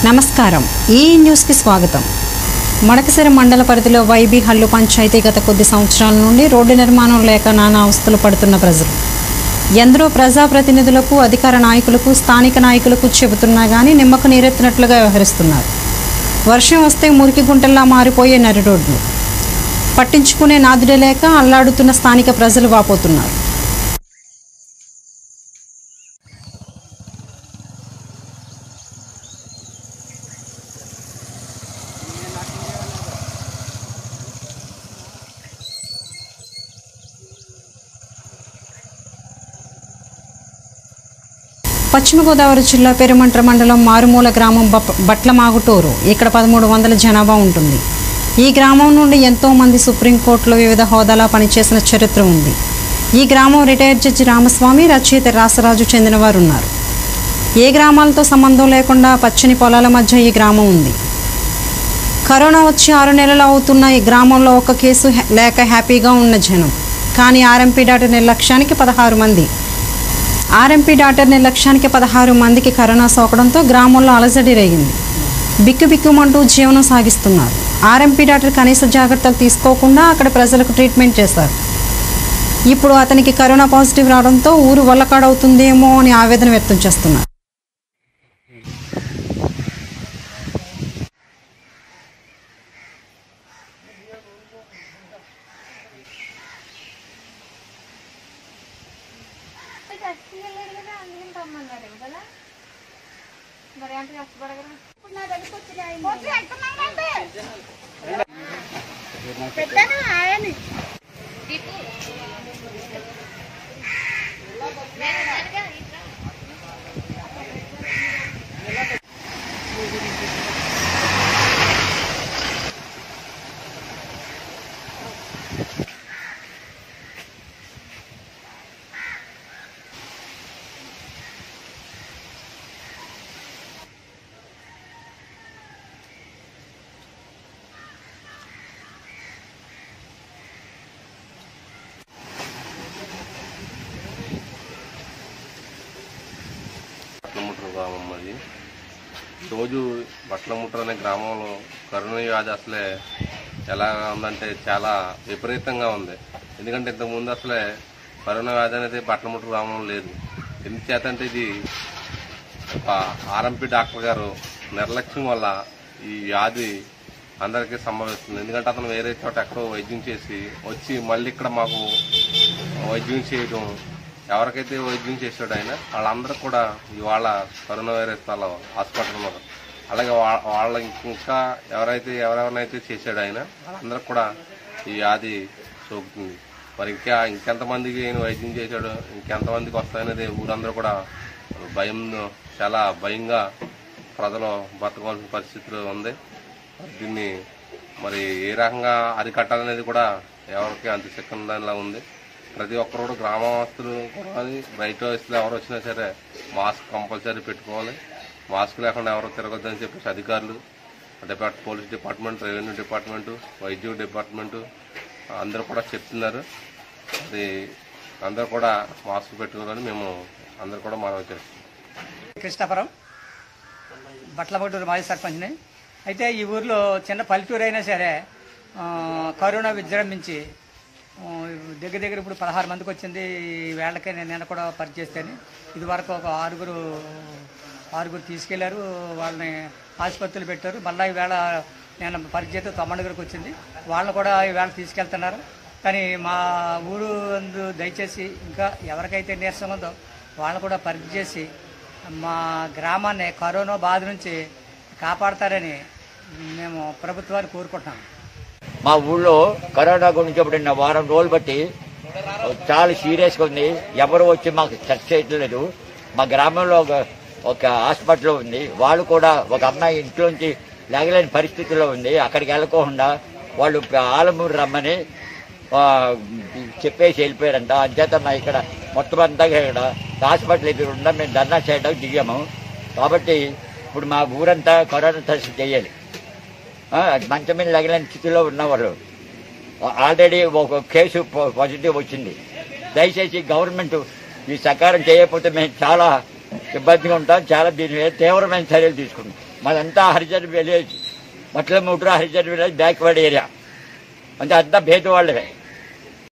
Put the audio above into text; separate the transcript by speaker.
Speaker 1: నమస్కారం ఈ న్యూస్కి స్వాగతం మడకసిర మండల పరిధిలో వైబీ హల్లు పంచాయతీ గత కొద్ది సంవత్సరాల నుండి రోడ్డు నిర్మాణం లేక నానా అవస్థలు పడుతున్న ప్రజలు ఎందరో ప్రజాప్రతినిధులకు అధికార నాయకులకు స్థానిక నాయకులకు చెబుతున్నా కానీ నిమ్మకు నీరెత్తినట్లుగా వ్యవహరిస్తున్నారు వర్షం వస్తే మురికి గుంటల్లా మారిపోయే నరి రోడ్లు పట్టించుకునే నాదుడే లేక అల్లాడుతున్న స్థానిక ప్రజలు వాపోతున్నారు పశ్చిమ గోదావరి జిల్లా పెరుమంట్ర మండలం మారుమూల గ్రామం బప్- బట్లమాగుటూరు ఇక్కడ పదమూడు వందల జనాభా ఉంటుంది ఈ గ్రామం నుండి ఎంతో మంది సుప్రీంకోర్టులో వివిధ హోదాలా పనిచేసిన చరిత్ర ఉంది ఈ గ్రామం రిటైర్డ్ జడ్జి రామస్వామి రచయిత రాసరాజు చెందినవారు ఉన్నారు ఏ గ్రామాలతో సంబంధం లేకుండా పచ్చని పొలాల మధ్య ఈ గ్రామం ఉంది కరోనా వచ్చి ఆరు నెలలు అవుతున్న ఈ గ్రామంలో ఒక కేసు హె- లేక హ్యాపీగా ఉన్న జనం కానీ ఆర్ఎంపీ డాక్టర్ నిర్లక్ష్యానికి పదహారు మంది ఆర్ఎంపీ డాక్టర్ నిర్లక్ష్యానికి పదహారు మందికి కరోనా సోకడంతో గ్రామంలో అలజడి రేగింది బిక్కు బిక్కుమంటూ జీవనం సాగిస్తున్నారు ఆర్ఎంపీ డాక్టర్ కనీస జాగ్రత్తలు తీసుకోకుండా అక్కడ ప్రజలకు ట్రీట్మెంట్ చేశారు ఇప్పుడు అతనికి కరోనా పాజిటివ్ రావడంతో ఊరు వల్లకాడవుతుందేమో అని ఆవేదన వ్యక్తం చేస్తున్నారు
Speaker 2: కష్టపడలేదు కదా అందుకని రమ్మన్నారు కదా మరి అంత కష్టపడగరా ఇప్పుడు నా దగ్గరికి వచ్చి పెట్టాను ఆయని
Speaker 3: బట్లముట్ర గ్రామం అది రోజు బట్లముట్ర అనే గ్రామంలో కరోనా వ్యాధి అసలే ఎలా ఉందంటే చాలా విపరీతంగా ఉంది ఎందుకంటే ఇంతకుముందు అసలే కరోనా వ్యాధి అనేది బట్లముట్ర గ్రామంలో లేదు ఎందుచేతంటే ఇది ఒక ఆర్ఎంపీ డాక్టర్ గారు నిర్లక్ష్యం వల్ల ఈ వ్యాధి అందరికీ సంభవిస్తుంది ఎందుకంటే అతను వేరే చోట ఎక్కడో వైద్యం చేసి వచ్చి మళ్ళీ ఇక్కడ మాకు వైద్యం చేయడం ఎవరికైతే వైద్యం చేశాడో ఆయన వాళ్ళందరూ కూడా ఇవాళ కరోనా వైరస్ వాళ్ళ హాస్పిటల్ ఉన్నారు అలాగే వా- వాళ్ళ ఇంకా ఎవరైతే ఎవరెవరినైతే చేశాడో ఆయన వాళ్ళందరూ కూడా ఈ వ్యాధి సోకుతుంది మరి ఇంకా ఇంకెంతమందికి ఆయన వైద్యం చేశాడు ఇంకెంతమందికి వస్తాయనేది ఊరందరూ కూడా భయం చాలా భయంగా ప్రజలు బతకవలసిన పరిస్థితిలో ఉంది దీన్ని మరి ఏ రకంగా అరికట్టాలనేది కూడా ఎవరికి అంత చిక్కనలా ఉంది ప్రతి ఒక్కరు కూడా గ్రామవాస్తులు కూడా బయట వస్తువులు ఎవరు వచ్చినా సరే మాస్క్ కంపల్సరీ పెట్టుకోవాలి మాస్క్ లేకుండా ఎవరు తిరగొద్దని చెప్పేసి అధికారులు depart police department revenue department వైద్య డిపార్ట్మెంట్ అందరూ కూడా చెప్తున్నారు అది అందరూ కూడా మాస్క్ పెట్టుకోవాలని మేము అందరూ కూడా మనవి చేస్తున్నాం
Speaker 4: కృష్ణాపురం బట్లపట్టూరు మాజీ సర్పంచ్ని అయితే ఈ ఊర్లో చిన్న పల్లెటూరు అయినా సరే ఆ, కరోనా విజృంభించి ఆ, దగ్గర దగ్గర ఇప్పుడు పదహారు మందికి వచ్చింది ఈ వేళకే నేను నిన్న కూడా పరిచేస్తాను ఇది వరకు ఒక ఆరుగురు ఆరుగురు తీసుకెళ్లారు వాళ్ళని ఆసుపత్రులు పెట్టారు మళ్ళీ ఈవేళ నేను పరిచయితే తమ్మండుగురికి వచ్చింది వాళ్ళని కూడా ఈవేళ తీసుకెళ్తున్నారు కానీ మా ఊరు అందు దయచేసి ఇంకా ఎవరికైతే నీరసం ఉందో వాళ్ళని కూడా పరీక్ష చేసి మా గ్రామాన్ని కరోనా బాధ నుంచి కాపాడతారని మేము ప్రభుత్వాన్ని కోరుకుంటున్నాం
Speaker 5: మా ఊళ్ళో కరోనా గురించి ఇప్పుడు నిన్న వారం రోజులు బట్టి చాలా సీరియస్గా ఉంది ఎవరు వచ్చి మాకు చర్చ చేయట్లేదు మా గ్రామంలో ఒక ఒక హాస్పిటల్ ఉంది వాళ్ళు కూడా ఒక అమ్మాయి ఇంట్లోంచి లేగలేని పరిస్థితిలో ఉంది అక్కడికి వెళ్ళకోకుండా వాళ్ళు ఆలమూరు రమ్మని ఆ, చెప్పేసి వెళ్ళిపోయారంట అంచేత మా ఇక్కడ మొత్తం అంతా ఇక్కడ హాస్పిటల్ ఎదురుండా మేము ధర్నా చేయడానికి దిగాము కాబట్టి ఇప్పుడు మా ఊరంతా కరోనా టెస్ట్ చేయాలి ఆ, మంచం మీద లగలేని స్థితిలో ఉన్నవాళ్ళు ఆల్రెడీ ఒక కేసు పా- పాజిటివ్ వచ్చింది దయచేసి గవర్నమెంట్ ఈ సకారం చేయకపోతే మేము చాలా ఇబ్బందిగా ఉంటాం చాలా దీని మీద తీవ్రమైన చర్యలు తీసుకుంటాం మాదంతా హరిజన్ విలేజ్ బట్ల ముట్ర హరిజన్ విలేజ్ బ్యాక్వర్డ్ ఏరియా అంటే అంతా భేద వాళ్ళే